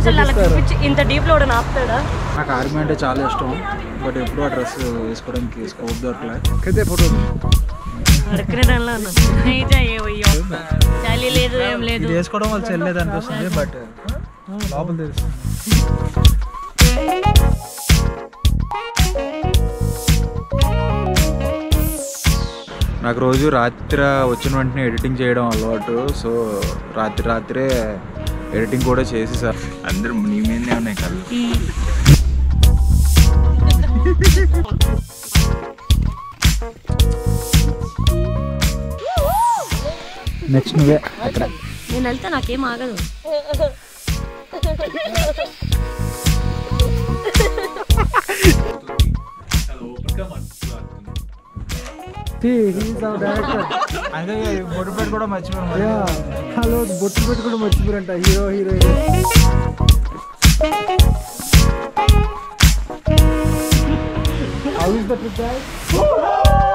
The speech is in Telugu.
అసలు అలా చూపించి ఇంత డీప్ లో కూడా ఆపుతాడా నాకు ఆర్మీ అంటే చాలా ఇష్టం బట్ ఎప్పుడు ఆ డ్రెస్ వేసుకోవడానికి స్కోప్ దొరకలే కిందే ఫోటో అడుక్కునే దానిలో ఉన్నాను नहीं चाहिए भैया చలి లేదు ఏం లేదు ఇది వేసుకోవడం వల్ల చెల్లేదు అనిపిస్తుంది బట్ లోపల తెలుసు నాకు రోజు రాత్రి వచ్చిన వెంటనే ఎడిటింగ్ చేయడం అలవాటు సో రాత్రి రాత్రే ఎడిటింగ్ కూడా చేసి సార్ అందరూ నీ మీదనే ఉన్నాయి కళ్ళు నెక్స్ట్ నువ్వే అక్కడ నేను వెళ్తే నాకేం ఆగదు అదే బొట్టు పెట్టి కూడా మర్చిపోయాను హలో బొట్టు పెట్టి కూడా మర్చిపోరంట hero heroine How is the trip, guys?